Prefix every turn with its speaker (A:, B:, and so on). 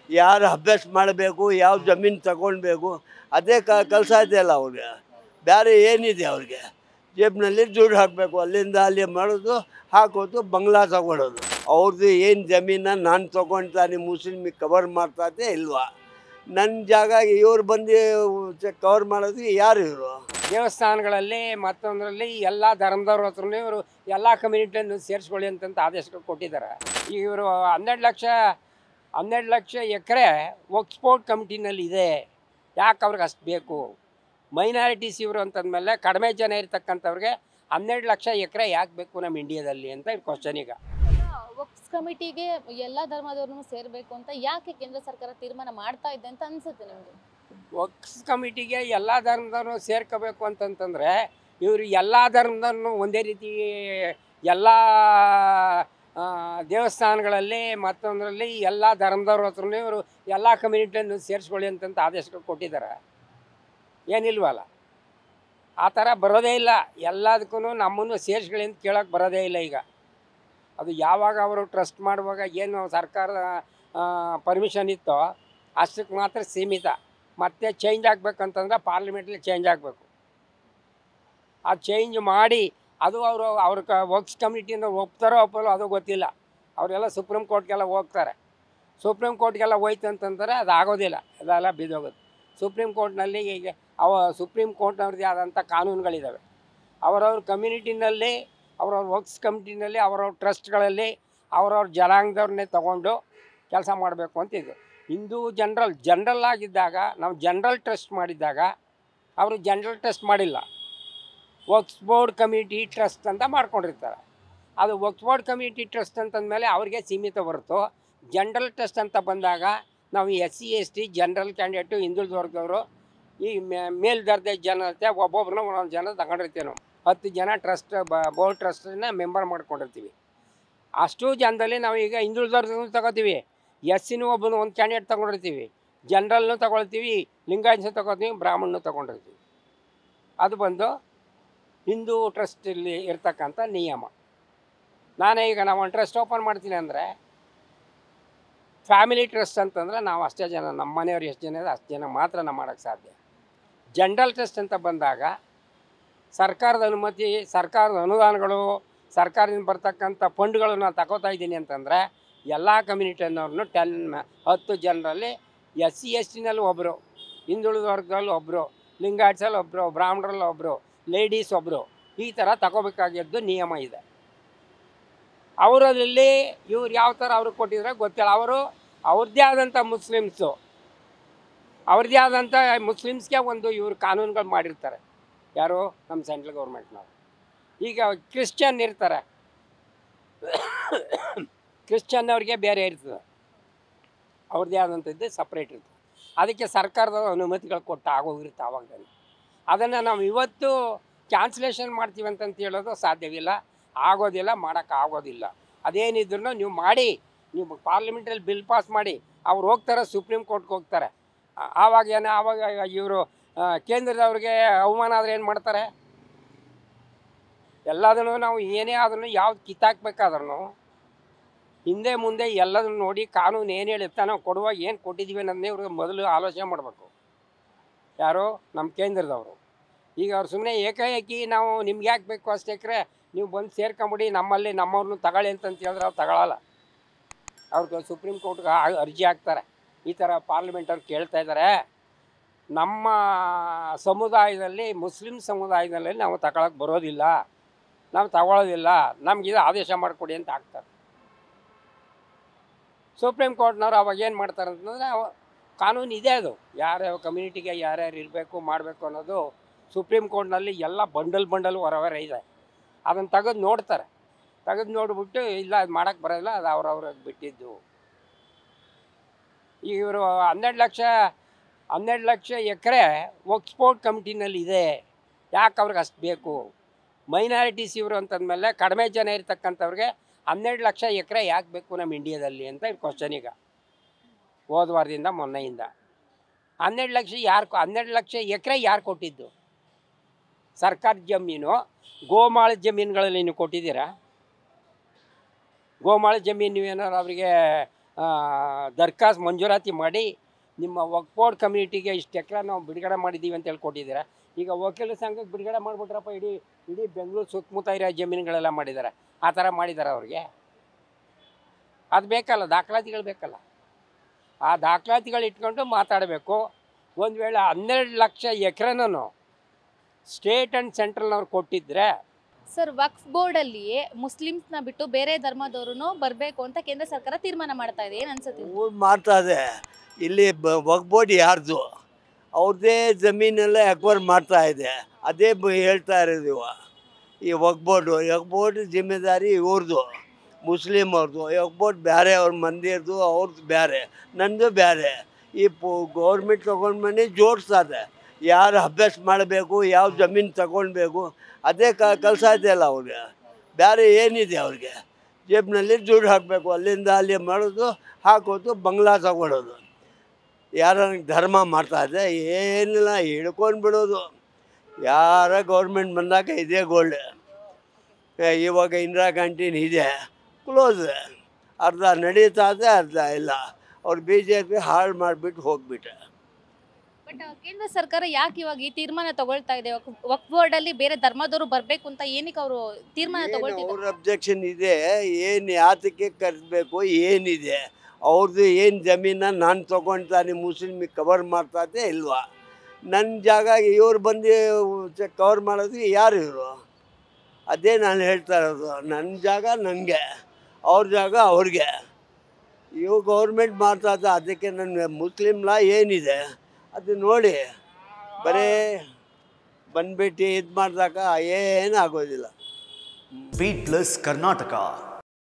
A: ಯಾರು ಅಭ್ಯಾಸ ಮಾಡಬೇಕು ಯಾವ ಜಮೀನು ತಗೊಳ್ಬೇಕು ಅದೇ ಕ ಕೆಲಸ ಇದೆಯಲ್ಲ ಅವ್ರಿಗೆ ಬೇರೆ ಏನಿದೆ ಅವ್ರಿಗೆ ಜೇಬ್ನಲ್ಲಿ ದುಡ್ಡು ಹಾಕಬೇಕು ಅಲ್ಲಿಂದ ಅಲ್ಲಿ ಮಾಡೋದು ಹಾಕೋದು ಬಂಗ್ಲಾ ತಗೊಳ್ಳೋದು ಅವ್ರದ್ದು ಏನು ಜಮೀನ ನಾನು ತೊಗೊಳ್ತಾನೆ ಮುಸ್ಲಿಮಿಗೆ ಕವರ್ ಮಾಡ್ತಾತೆ ಇಲ್ವಾ ನನ್ನ ಜಾಗ ಇವ್ರು ಬಂದು ಕವರ್ ಮಾಡೋದು ಯಾರು ಇವರು
B: ದೇವಸ್ಥಾನಗಳಲ್ಲಿ ಮತ್ತೊಂದರಲ್ಲಿ ಎಲ್ಲ ಧರ್ಮದವ್ರ ಹತ್ರನೂ ಇವರು ಎಲ್ಲ ಕಮ್ಯುನಿಟಿಯನ್ನು ಸೇರಿಸ್ಕೊಳ್ಳಿ ಅಂತಂತ ಆದೇಶಗಳು ಕೊಟ್ಟಿದ್ದಾರೆ ಈಗ ಇವರು ಹನ್ನೆರಡು ಲಕ್ಷ ಹನ್ನೆರಡು ಲಕ್ಷ ಎಕರೆ ಒಕ್ಸ್ಪೋರ್ಟ್ ಕಮಿಟಿನಲ್ಲಿ ಇದೆ ಯಾಕೆ ಅವ್ರಿಗೆ ಅಷ್ಟು ಬೇಕು ಮೈನಾರಿಟೀಸ್ ಇವರು ಅಂತಂದಮೇಲೆ ಕಡಿಮೆ ಜನ ಇರ್ತಕ್ಕಂಥವ್ರಿಗೆ ಹನ್ನೆರಡು ಲಕ್ಷ ಎಕರೆ ಯಾಕೆ ಬೇಕು ನಮ್ಮ ಇಂಡಿಯಾದಲ್ಲಿ ಅಂತ ಕ್ವಶನ್ ಈಗ
C: ವಕ್ಸ್ ಕಮಿಟಿಗೆ ಎಲ್ಲ ಧರ್ಮದವ್ರನ್ನು ಸೇರ್ಬೇಕು ಅಂತ ಯಾಕೆ ಕೇಂದ್ರ ಸರ್ಕಾರ ತೀರ್ಮಾನ ಮಾಡ್ತಾ ಇದೆ ಅಂತ ಅನ್ಸುತ್ತೆ ನಿಮ್ಗೆ
B: ವಕ್ಸ್ ಕಮಿಟಿಗೆ ಎಲ್ಲ ಧರ್ಮದವ್ರು ಸೇರ್ಕೋಬೇಕು ಅಂತಂತಂದರೆ ಇವರು ಎಲ್ಲ ಧರ್ಮದವ್ರನ್ನು ಒಂದೇ ರೀತಿ ಎಲ್ಲ ಆ, ದೇವಸ್ಥಾನಗಳಲ್ಲಿ ಮತ್ತೊಂದರಲ್ಲಿ ಎಲ್ಲ ಧರ್ಮದವ್ರ ಹತ್ರನೂ ಇವರು ಎಲ್ಲ ಕಮ್ಯುನಿಟಿಯನ್ನು ಸೇರಿಸ್ಕೊಳ್ಳಿ ಅಂತಂತ ಆದೇಶಗಳು ಕೊಟ್ಟಿದ್ದಾರೆ ಏನಿಲ್ವಲ್ಲ ಆ ಥರ ಬರೋದೇ ಇಲ್ಲ ಎಲ್ಲದಕ್ಕೂ ನಮ್ಮನ್ನು ಸೇರಿಸ್ಕೊಳ್ಳಿ ಅಂತ ಕೇಳೋಕೆ ಬರೋದೇ ಇಲ್ಲ ಈಗ ಅದು ಯಾವಾಗ ಅವರು ಟ್ರಸ್ಟ್ ಮಾಡುವಾಗ ಏನು ಸರ್ಕಾರದ ಪರ್ಮಿಷನ್ ಇತ್ತೋ ಅಷ್ಟಕ್ಕೆ ಮಾತ್ರ ಸೀಮಿತ ಮತ್ತೆ ಚೇಂಜ್ ಆಗಬೇಕಂತಂದ್ರೆ ಪಾರ್ಲಿಮೆಂಟ್ಲಿ ಚೇಂಜ್ ಆಗಬೇಕು ಆ ಚೇಂಜ್ ಮಾಡಿ ಅದು ಅವರು ಅವ್ರ ಕ ವರ್ಕ್ಸ್ ಕಮಿಟಿಯಿಂದ ಒಪ್ತಾರೋ ಒಪ್ಪಲ್ಲೋ ಅದು ಗೊತ್ತಿಲ್ಲ ಅವರೆಲ್ಲ ಸುಪ್ರೀಂ ಕೋರ್ಟ್ಗೆಲ್ಲ ಹೋಗ್ತಾರೆ ಸುಪ್ರೀಂ ಕೋರ್ಟ್ಗೆಲ್ಲ ಹೋಯ್ತು ಅಂತಂದರೆ ಅದು ಆಗೋದಿಲ್ಲ ಅದೆಲ್ಲ ಬಿದ್ದೋಗುತ್ತೆ ಸುಪ್ರೀಂ ಕೋರ್ಟ್ನಲ್ಲಿ ಈಗ ಅವ ಸುಪ್ರೀಂ ಕೋರ್ಟ್ನವ್ರದ್ದೇ ಆದಂಥ ಕಾನೂನುಗಳಿದ್ದಾವೆ ಅವರವ್ರ ಕಮ್ಯುನಿಟಿನಲ್ಲಿ ಅವ್ರವ್ರ ವರ್ಕ್ಸ್ ಕಮಿಟಿನಲ್ಲಿ ಅವರವ್ರ ಟ್ರಸ್ಟ್ಗಳಲ್ಲಿ ಅವ್ರವ್ರ ಜನಾಂಗದವ್ರನ್ನೇ ತಗೊಂಡು ಕೆಲಸ ಮಾಡಬೇಕು ಅಂತಿದ್ದು ಹಿಂದೂ ಜನರಲ್ ಜನರಲ್ ಆಗಿದ್ದಾಗ ನಾವು ಜನರಲ್ ಟ್ರಸ್ಟ್ ಮಾಡಿದ್ದಾಗ ಅವರು ಜನರಲ್ ಟ್ರಸ್ಟ್ ಮಾಡಿಲ್ಲ ವಕ್ಸ್ ಬೋರ್ಡ್ ಕಮಿಟಿ ಟ್ರಸ್ಟ್ ಅಂತ ಮಾಡ್ಕೊಂಡಿರ್ತಾರೆ ಅದು ವಕ್ಸ್ ಬೋರ್ಡ್ ಕಮಿಟಿ ಟ್ರಸ್ಟ್ ಅಂತಂದಮೇಲೆ ಅವ್ರಿಗೆ ಸೀಮಿತ ಹೊರತು ಜನರಲ್ ಟ್ರಸ್ಟ್ ಅಂತ ಬಂದಾಗ ನಾವು S C S T general candidate ಹಿಂದುಳಿದ ವರ್ಗದವರು ಈ ಮೇ- ಮೇಲ್ದರ್ಜೆ ಜನತೆ ಒಬ್ಬೊಬ್ರನ್ನ ಒಂದೊಂದು ಜನ ತಗೊಂಡಿರ್ತೀವಿ ನಾವು ಹತ್ತು ಜನ ಟ್ರಸ್ಟ್ ಬೋರ್ಡ್ ಟ್ರಸ್ಟನ್ನ ಮೆಂಬರ್ ಮಾಡ್ಕೊಂಡಿರ್ತೀವಿ ಅಷ್ಟು ಜನದಲ್ಲಿ ನಾವು ಈಗ ಹಿಂದುಳಿದವ್ರದ್ದು ತಗೋತೀವಿ ಎಸ್ ಸಿನೂ ಒಬ್ಬನು ಒಂದು ಕ್ಯಾಂಡಿಡೇಟ್ ತಗೊಂಡಿರ್ತೀವಿ ಜನರಲ್ನು ತಗೊಳ್ತೀವಿ ಲಿಂಗಾಯತ್ಸು ತಗೋತೀವಿ ಬ್ರಾಹ್ಮಣನು ತಗೊಂಡಿರ್ತೀವಿ ಅದು ಬಂದು ಹಿಂದೂ ಟ್ರಸ್ಟಲ್ಲಿ ಇರ್ತಕ್ಕಂಥ ನಿಯಮ ನಾನೇ ಈಗ ನಾವು ಒಂದು ಟ್ರಸ್ಟ್ ಓಪನ್ ಮಾಡ್ತೀನಿ ಅಂದರೆ ಫ್ಯಾಮಿಲಿ ಟ್ರಸ್ಟ್ ಅಂತಂದರೆ ನಾವು ಅಷ್ಟೇ ಜನ ನಮ್ಮ ಮನೆಯವ್ರು ಎಷ್ಟು ಜನ ಇದೆ ಅಷ್ಟು ಜನ ಮಾತ್ರ ನಾವು ಮಾಡೋಕ್ಕೆ ಸಾಧ್ಯ ಜನರಲ್ ಟ್ರಸ್ಟ್ ಅಂತ ಬಂದಾಗ ಸರ್ಕಾರದ ಅನುಮತಿ ಸರ್ಕಾರದ ಅನುದಾನಗಳು ಸರ್ಕಾರದಿಂದ ಬರ್ತಕ್ಕಂಥ ಫಂಡ್ಗಳನ್ನು ನಾನು ತಗೋತಾ ಇದ್ದೀನಿ ಅಂತಂದರೆ ಎಲ್ಲ ಕಮ್ಯುನಿಟಿಯವ್ರನ್ನು ಟೆನ್ ಹತ್ತು ಜನರಲ್ಲಿ ಎಸ್ ಸಿ ಎಸ್ ಟಿನಲ್ಲಿ ಒಬ್ಬರು ಹಿಂದುಳಿದ ವರ್ಗದಲ್ಲಿ ಒಬ್ಬರು ಲಿಂಗಾಯತ್ಸಲ್ಲಿ ಒಬ್ಬರು ಬ್ರಾಹ್ಮಣರಲ್ಲಿ ಒಬ್ಬರು ಲೇಡೀಸ್ ಒಬ್ಬರು ಈ ಥರ ತಗೋಬೇಕಾಗಿದ್ದು ನಿಯಮ ಇದೆ ಅವರಲ್ಲಿ ಇವ್ರು ಯಾವ ಥರ ಅವ್ರಿಗೆ ಕೊಟ್ಟಿದ್ರೆ ಗೊತ್ತಿಲ್ಲ ಅವರು ಅವ್ರದ್ದೇ ಆದಂಥ ಮುಸ್ಲಿಮ್ಸು ಅವ್ರದ್ದೇ ಆದಂಥ ಮುಸ್ಲಿಮ್ಸ್ಗೆ ಒಂದು ಇವ್ರು ಕಾನೂನುಗಳು ಮಾಡಿರ್ತಾರೆ ಯಾರು ನಮ್ಮ ಸೆಂಟ್ರಲ್ ಗೌರ್ಮೆಂಟ್ನವ್ರು ಈಗ ಕ್ರಿಶ್ಚಿಯನ್ ಇರ್ತಾರೆ ಕ್ರಿಶ್ಚಿಯನ್ ಅವ್ರಿಗೆ ಬೇರೆ ಇರ್ತದೆ ಅವ್ರದ್ದೇ ಆದಂಥದ್ದು ಸಪ್ರೇಟ್ ಇರ್ತದೆ ಅದಕ್ಕೆ ಸರ್ಕಾರದ ಅನುಮತಿಗಳು ಕೊಟ್ಟು ಆಗೋಗಿರುತ್ತೆ ಆವಾಗ ಅದನ್ನು ನಾವು ಇವತ್ತು ಕ್ಯಾನ್ಸಲೇಷನ್ ಮಾಡ್ತೀವಿ ಅಂತಂತ ಹೇಳೋದು ಸಾಧ್ಯವಿಲ್ಲ ಆಗೋದಿಲ್ಲ ಮಾಡೋಕ್ಕೆ ಆಗೋದಿಲ್ಲ ಅದೇನಿದ್ರು ನೀವು ಮಾಡಿ ನೀವು ಪಾರ್ಲಿಮೆಂಟಲ್ಲಿ ಬಿಲ್ ಪಾಸ್ ಮಾಡಿ ಅವ್ರು ಹೋಗ್ತಾರೆ ಸುಪ್ರೀಂ ಕೋರ್ಟ್ಗೆ ಹೋಗ್ತಾರೆ ಆ- ಆವಾಗ ಏನು ಆವಾಗ ಇವರು ಕೇಂದ್ರದವ್ರಿಗೆ ಅವಮಾನ ಆದರೆ ಏನು ಮಾಡ್ತಾರೆ ಎಲ್ಲದನ್ನು ನಾವು ಏನೇ ಆದ್ರೂ ಯಾವ್ದು ಕಿತ್ತಾಕ್ಬೇಕಾದ್ರೂ ಹಿಂದೆ ಮುಂದೆ ಎಲ್ಲದನ್ನು ನೋಡಿ ಕಾನೂನು ಏನು ಹೇಳುತ್ತೆ ನಾವು ಕೊಡುವಾಗ ಏನು ಕೊಟ್ಟಿದ್ದೀವಿ ಅನ್ನೋದನ್ನೇ ಇವ್ರಿಗೆ ಮೊದಲು ಆಲೋಚನೆ ಮಾಡಬೇಕು ಯಾರು ನಮ್ಮ ಕೇಂದ್ರದವರು ಈಗ ಅವ್ರು ಸುಮ್ಮನೆ ಏಕಾಏಕಿ ನಾವು ನಿಮ್ಗೆ ಯಾಕೆ ಬೇಕು ಅಷ್ಟು ಎಕರೆ ನೀವು ಬಂದು ಸೇರ್ಕೊಂಬಿಡಿ ನಮ್ಮಲ್ಲಿ ನಮ್ಮವ್ರನ್ನ ತಗೊಳ್ಳಿ ಅಂತಂತ ಹೇಳಿದ್ರೆ ಅವ್ರು ತಗೊಳ್ಳಲ್ಲ ಅವ್ರಿಗೆ ಸುಪ್ರೀಂ ಕೋರ್ಟ್ಗೆ ಅರ್ಜಿ ಹಾಕ್ತಾರೆ ಈ ಥರ ಪಾರ್ಲಿಮೆಂಟ್ ಅವ್ರು ಕೇಳ್ತಾ ಇದ್ದಾರೆ ನಮ್ಮ ಸಮುದಾಯದಲ್ಲಿ ಮುಸ್ಲಿಂ ಸಮುದಾಯದಲ್ಲಿ ನಾವು ತಗೊಳಕ್ಕೆ ಬರೋದಿಲ್ಲ ನಾವು ತಗೊಳ್ಳೋದಿಲ್ಲ ನಮಗಿದು ಆದೇಶ ಮಾಡಿಕೊಡಿ ಅಂತ ಹಾಕ್ತಾರೆ ಸುಪ್ರೀಂ ಕೋರ್ಟ್ನವ್ರು ಅವಾಗ ಏನು ಮಾಡ್ತಾರೆ ಅಂತಂದರೆ ಅವ- ಕಾನೂನು ಇದೆ ಅದು ಯಾರ್ಯಾವ ಕಮ್ಯುನಿಟಿಗೆ ಯಾರ್ಯಾರು ಇರಬೇಕು ಮಾಡಬೇಕು ಅನ್ನೋದು ಸುಪ್ರೀಂ ಕೋರ್ಟ್ನಲ್ಲಿ ಎಲ್ಲ ಬಂಡಲ್ ಬಂಡಲ್ ಹೊರವರ ಇದೆ ಅದನ್ನು ತೆಗೆದು ನೋಡ್ತಾರೆ ತೆಗೆದು ನೋಡಿಬಿಟ್ಟು ಇಲ್ಲ ಅದು ಮಾಡೋಕ್ಕೆ ಬರೋಲ್ಲ ಅದು ಅವ್ರವ್ರಿಗೆ ಬಿಟ್ಟಿದ್ದು ಈಗ ಇವರು ಹನ್ನೆರಡು ಲಕ್ಷ ಹನ್ನೆರಡು ಲಕ್ಷ ಎಕರೆ ಒಕ್ಸ್ಪೋರ್ಟ್ ಕಮಿಟಿನಲ್ಲಿ ಇದೆ ಯಾಕೆ ಅವ್ರಿಗೆ ಅಷ್ಟು ಬೇಕು ಮೈನಾರಿಟೀಸ್ ಇವರು ಅಂತಂದಮೇಲೆ ಕಡಿಮೆ ಜನ ಇರ್ತಕ್ಕಂಥವ್ರಿಗೆ ಹನ್ನೆರಡು ಲಕ್ಷ ಎಕರೆ ಯಾಕೆ ಬೇಕು ನಮ್ಮ ಇಂಡಿಯಾದಲ್ಲಿ ಅಂತ ಕ್ವಶನ್ ಈಗ ಹೋದ ವಾರದಿಂದ ಮೊನ್ನೆಯಿಂದ ಹನ್ನೆರಡು ಲಕ್ಷ ಯಾರು ಹನ್ನೆರಡು ಲಕ್ಷ ಎಕರೆ ಯಾರು ಕೊಟ್ಟಿದ್ದು ಸರ್ಕಾರಿ ಜಮೀನು ಗೋಮಾಳ ಜಮೀನುಗಳಲ್ಲಿ ನೀವು ಕೊಟ್ಟಿದ್ದೀರಾ ಗೋಮಾಳ ಜಮೀನು ನೀವೇನಾದ್ರು ಅವರಿಗೆ ದರ್ಖಾಸ್ ಮಂಜೂರಾತಿ ಮಾಡಿ ನಿಮ್ಮ ವಕ್ಫೋರ್ಡ್ ಕಮ್ಯುನಿಟಿಗೆ ಇಷ್ಟು ಎಕರೆ ನಾವು ಬಿಡುಗಡೆ ಮಾಡಿದ್ದೀವಿ ಅಂತ ಹೇಳಿ ಕೊಟ್ಟಿದ್ದೀರಾ ಈಗ ವಕೀಲ ಸಂಘಕ್ಕೆ ಬಿಡುಗಡೆ ಮಾಡಿಬಿಟ್ರಪ್ಪ ಇಡೀ ಇಡೀ ಬೆಂಗಳೂರು ಸುತ್ತಮುತ್ತ ಇರೋ ಜಮೀನುಗಳೆಲ್ಲ ಮಾಡಿದ್ದಾರೆ ಆ ಥರ ಮಾಡಿದ್ದಾರೆ ಅವ್ರಿಗೆ ಅದು ಬೇಕಲ್ಲ ದಾಖಲಾತಿಗಳು ಬೇಕಲ್ಲ ಆ ದಾಖಲಾತಿಗಳು ಇಟ್ಕೊಂಡು ಮಾತಾಡಬೇಕು ಒಂದು ವೇಳೆ ಹನ್ನೆರಡು ಲಕ್ಷ ಎಕರೆನೂ ಸ್ಟೇಟ್ ಆ್ಯಂಡ್ ಸೆಂಟ್ರಲ್ನವ್ರು ಕೊಟ್ಟಿದ್ರೆ
C: ಸರ್ ವಕ್ಫ್ ಬೋರ್ಡ್ ಅಲ್ಲಿ ಮುಸ್ಲಿಮ್ಸ್ನ ಬಿಟ್ಟು ಬೇರೆ ಧರ್ಮದವರು ಬರಬೇಕು ಅಂತ ಕೇಂದ್ರ ಸರ್ಕಾರ ತೀರ್ಮಾನ ಮಾಡ್ತಾ ಇದೆ ಏನ್ ಅನ್ಸುತ್ತೆ
A: ಊರು ಮಾಡ್ತಾ ಇದೆ ಇಲ್ಲಿ ಬ ವಕ್ಬೋರ್ಡ್ ಯಾರ್ದು ಅವ್ರದ್ದೇ ಜಮೀನೆಲ್ಲ ಎಕ್ವೈರ್ ಮಾಡ್ತಾ ಇದೆ ಅದೇ ಬ- ಹೇಳ್ತಾ ಇರೋದು ಇವ ಈ ವಕ್ಬೋರ್ಡು ವಕ್ಬೋರ್ಡ್ ಜಿಮ್ಮೆದಾರಿ ಇವ್ರದ್ದು ಮುಸ್ಲಿಮ್ ಅವ್ರದ್ದು ವಕ್ಬೋರ್ಡ್ ಬೇರೆ ಅವ್ರ ಮಂದಿರದು ಅವ್ರದ್ದು ಬೇರೆ ನಂದು ಬೇರೆ ಈ ಪು ಗೌರ್ಮೆಂಟ್ ತೊಗೊಂಡು ಬಂದು ಜೋಡಿಸ್ತದೆ ಯಾರು ಅಭ್ಯಾಸ ಮಾಡಬೇಕು ಯಾವ ಜಮೀನು ತಗೊಳ್ಬೇಕು ಅದೇ ಕ ಕೆಲಸ ಇದೆಯಲ್ಲ ಅವ್ರಿಗೆ ಬೇರೆ ಏನಿದೆ ಅವ್ರಿಗೆ ಜೇಬ್ನಲ್ಲಿ ದುಡ್ಡು ಹಾಕಬೇಕು ಅಲ್ಲಿಂದ ಅಲ್ಲಿ ಮಾಡೋದು ಹಾಕೋದು ಬಂಗ್ಲಾ ತಗೊಳ್ಳೋದು ಯಾರ ಧರ್ಮ ಮಾಡ್ತಾ ಇದೆ ಏನಿಲ್ಲ ಹಿಡ್ಕೊಂಡು ಬಿಡೋದು ಯಾರ ಗೌರ್ಮೆಂಟ್ ಬಂದಾಗ ಇದೇ ಗೋಲ್ಡ್ ಇವಾಗ ಇಂದಿರಾ ಕ್ಯಾಂಟೀನ್ ಇದೆ ಕ್ಲೋಸ್ ಅರ್ಧ ನಡೀತಾ ಇದೆ ಅರ್ಧ ಇಲ್ಲ ಅವ್ರು ಬಿ ಜೆ ಪಿ ಹಾಳು ಮಾಡಿಬಿಟ್ಟು ಹೋಗ್ಬಿಟ್ಟೆ
C: ಬಟ್ ಕೇಂದ್ರ ಸರ್ಕಾರ ಯಾಕೆ ಇವಾಗ ಈ ತೀರ್ಮಾನ ತಗೊಳ್ತಾ ಇದೆ ವಕ್ಫ್ ಬೋರ್ಡ್ ಅಲ್ಲಿ ಬೇರೆ ಧರ್ಮದವರು ಬರಬೇಕು ಅಂತ ಏನಕ್ಕೆ ಅವರು ತೀರ್ಮಾನ ತಗೊಳ್ತಿದ್ದಾರೆ
A: ಅವ್ರ ಅಬ್ಜೆಕ್ಷನ್ ಇದೆ ಏನು ಯಾತಕ್ಕೆ ಕರೆಸ್ಬೇಕು ಏನಿದೆ ಅವ್ರದ್ದು ಏನು ಜಮೀನ ನಾನು ತೊಗೊಳ್ತಾನೆ ಮುಸ್ಲಿಮಿಗೆ ಕವರ್ ಮಾಡ್ತಾತೆ ಇಲ್ವಾ ನನ್ನ ಜಾಗ ಇವ್ರು ಬಂದು ಕವರ್ ಮಾಡೋದು ಯಾರು ಇವರು ಅದೇ ನಾನು ಹೇಳ್ತಾ ಇರೋದು ನನ್ನ ಜಾಗ ನನಗೆ ಅವ್ರ ಜಾಗ ಅವ್ರಿಗೆ ಇವು ಗೌರ್ಮೆಂಟ್ ಮಾಡ್ತಾ ಇದೆ ಅದಕ್ಕೆ ನನ್ನ ಮುಸ್ಲಿಂ ಲಾ ಏನಿದೆ ಅದು ನೋಡಿ ಬರೀ ಬಂದ್ಬಿಟ್ಟು ಇದು ಮಾಡಿದಾಗ ಏನು ಆಗೋದಿಲ್ಲ
D: ಬೀಟ್ ಪ್ಲಸ್ ಕರ್ನಾಟಕ